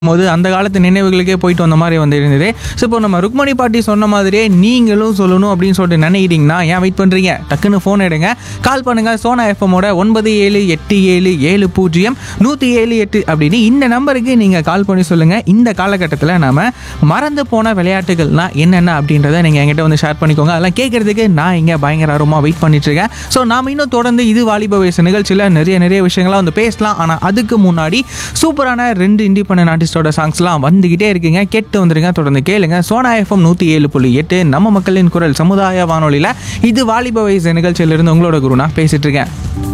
போது அந்த காலத்து நினைவுகளுக்கே போயிட்டு வந்த மாதிரி வந்து இருந்தது ஸோ இப்போ நம்ம ருக்மணி பாட்டி சொன்ன மாதிரியே நீங்களும் சொல்லணும் அப்படின்னு சொல்லிட்டு நினைக்கிறீங்கன்னா ஏன் வெயிட் பண்ணுறீங்க டக்குன்னு ஃபோன் எடுங்க கால் பண்ணுங்க சோனா எஃப்எம்மோட ஒன்பது ஏழு எட்டு ஏழு ஏழு பூஜ்ஜியம் நூற்றி ஏழு எட்டு அப்படின்னு இந்த நம்பருக்கு நீங்கள் கால் பண்ணி சொல்லுங்கள் இந்த காலகட்டத்தில் நாம மறந்து போன விளையாட்டுகள்லாம் என்னென்ன அப்படின்றத நீங்கள் என்கிட்ட வந்து ஷேர் பண்ணிக்கோங்க அதெல்லாம் கேட்கறதுக்கு நான் இங்கே பயங்கர ஆர்வமாக வெயிட் பண்ணிட்டு இருக்கேன் ஸோ நாம இன்னும் தொடர்ந்து இது வாலிப வயசு நிகழ்ச்சியில் நிறைய நிறைய விஷயங்கள்லாம் வந்து பேசலாம் ஆனால் அதுக்கு முன்னாடி சூப்பரான ரெண்டு இண்டிபெண்டன்ட் ஆர்டிஸ்டோட சாங்ஸ்லாம் வந்துகிட்டே இருக்குங்க கேட்டு வந்துருங்க தொடர்ந்து கேளுங்க சோனா எஃப்எம் நூற்றி ஏழு புள்ளி எட்டு நம்ம மக்களின் குரல் சமுதாய வானொலியில் இது வாலிப வயசு நிகழ்ச்சியிலிருந்து உங்களோட குரு நான் பேசிட்டு இருக்கேன்